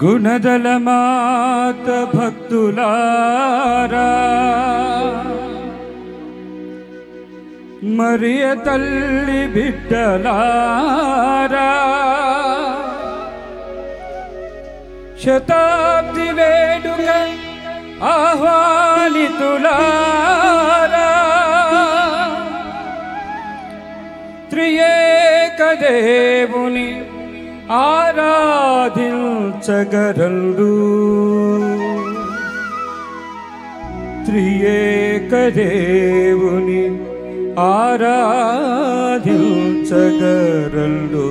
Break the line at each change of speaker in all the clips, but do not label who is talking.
గుణదలమాత భక్తులారా మరియ తల్లి బిడ్డలారా శతాబ్ది వేడుక ఆహ్వానితులారా త్రియేక దేవుని ఆరాధించగరలు త్రియేక దేవుని ఆరాధించగరలు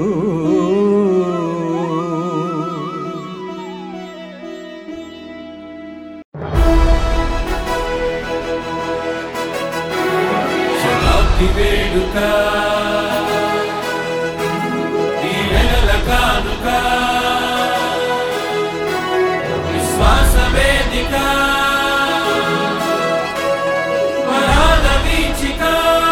శతాబ్ది వేడుక దీవెనల కానుక విశ్వాస వేదిక వరాల వీచిక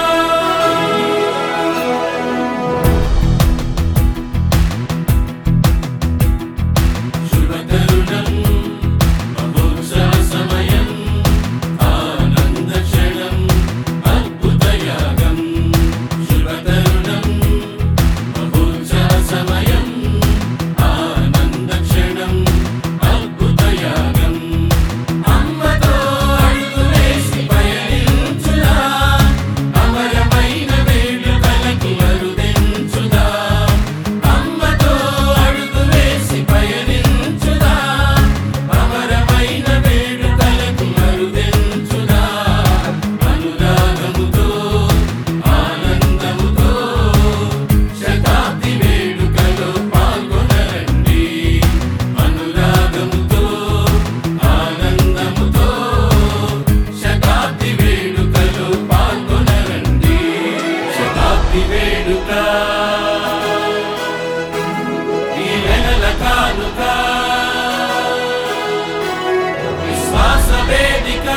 శుభతరుణం మహోత్సవ సమయం ఆనంద క్షణం అద్భుతయాగం శుభతరుణం మహోత్సవ సమయం ఆనంద క్షణం అద్భుతయాగం అమ్మతో అడుగులేసి పయనించుదా అమరమైన వేడుకలకు అరుదెంచుదా అమ్మతో అడుగులేసి పయనించుదా అమరమైన వేడుకలకు అరుదెంచుదా అనురాగముతో ఆనందముతో శతాబ్ది వేడుకలో పాల్గొనరండి అనురాగముతో ఆనందముతో శతాబ్ది వేడుకలో పాల్గొనరండి శతాబ్ది వేడుక ఈ నెలల కానుక విశ్వాస వేదిక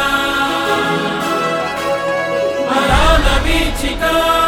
వరాల వీచిక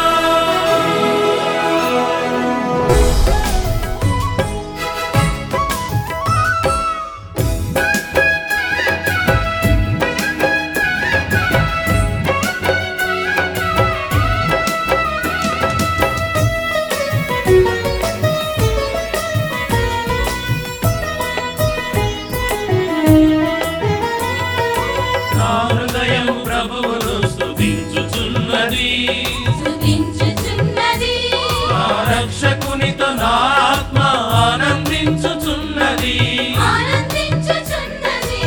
నా హృదయం ప్రభువును స్తుతించుచున్నది
స్తుతించుచున్నది
నా రక్షకునితో నా ఆత్మ ఆనందించుచున్నది
ఆనందించుచున్నది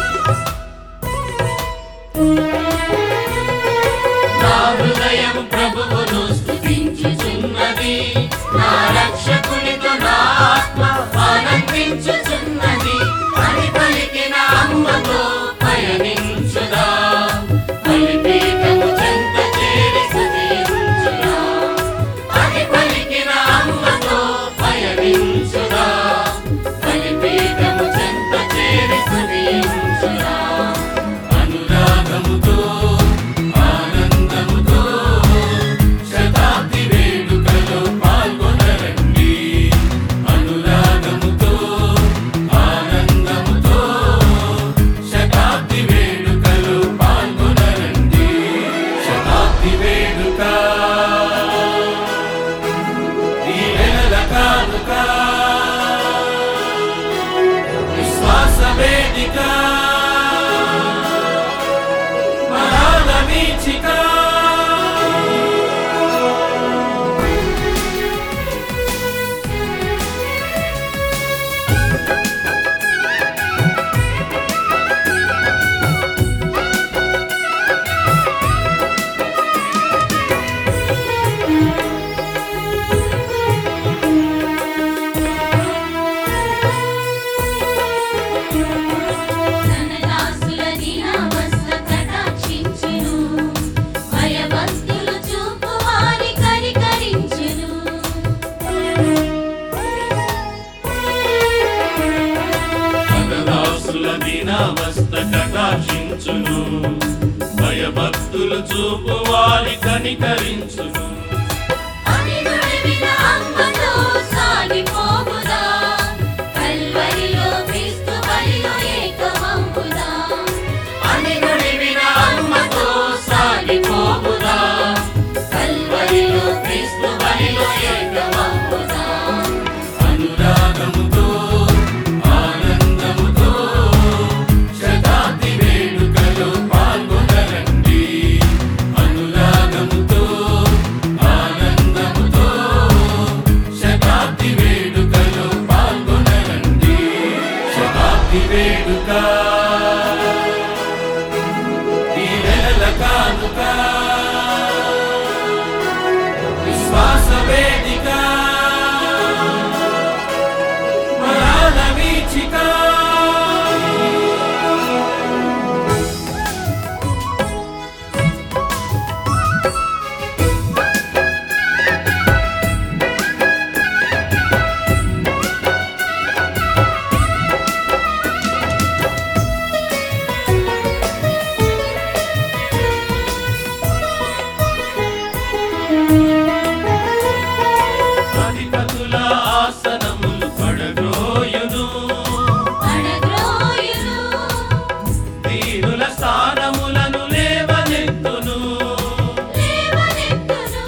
నా హృదయం ప్రభువును స్తుతించుచున్నది నా రక్షకునితో నా ఆత్మ ఆనందించుచున్నది అని పలికిన అమ్మతో పయనించుదా బలిపీఠము చెంత చేరి స్తుతించుదా అని పలికిన అమ్మతో పయనించుదా బలిపీఠము చెంత చేరి స్తుతించుదా అనురాగముతో ఆనందముతో శతాబ్ది వేడుకలో పాల్గొనరండి అనురాగముతో ఆనందముతో శతాబ్ది వేడుకలో పాల్గొనరండి శతాబ్ది వేడుక దీవెనల కానుక విశ్వాస వేదిక వరాల వీచిక
ధనదాసుల దినవస్త కటాక్షించును భయభక్తులు చూపు వారి కరికరించును
పదదాసుల దీనావస్థ కటాక్షించును భయభక్తులు చూపు వారి కనికరించును
అని నుడివిన అమ్మతో సాగిపోవుదా కల్వరిలో
కానుక విశ్వాస వేదిక వరాల వీచిక అధిపతుల ఆసనములు పడగ్రోయును
అడగ్రోయును
దీనుల స్థానములను లేవనెత్తును
లేవనెత్తును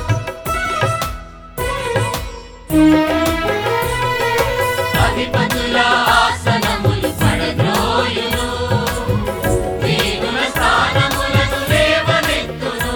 అధిపతుల ఆసనములు పడద్రోయును దేవుల స్థానములను లేవనెత్తును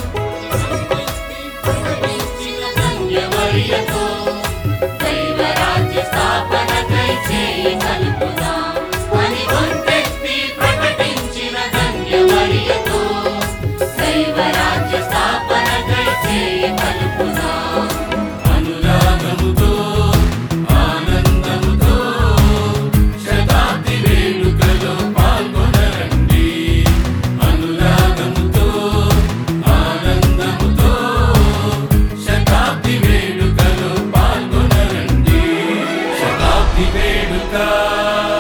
ప్రకటించిన ధన్యవర్యతో దైవరాజ్య స్థాపనకై చేయి కలుపుదాం అని గొంతెత్తి ప్రకటించిన ధన్యవర్యతో దైవరాజ్య స్థాపనకై చేయి కలుపుదాం
అనురాగముతో ఆనందముతో శతాబ్ది వేడుకలో పాల్గొనరండి అనురాగముతో ఆనందముతో శతాబ్ది వేడుకలో పాల్గొనరండి శతాబ్ది వేడుక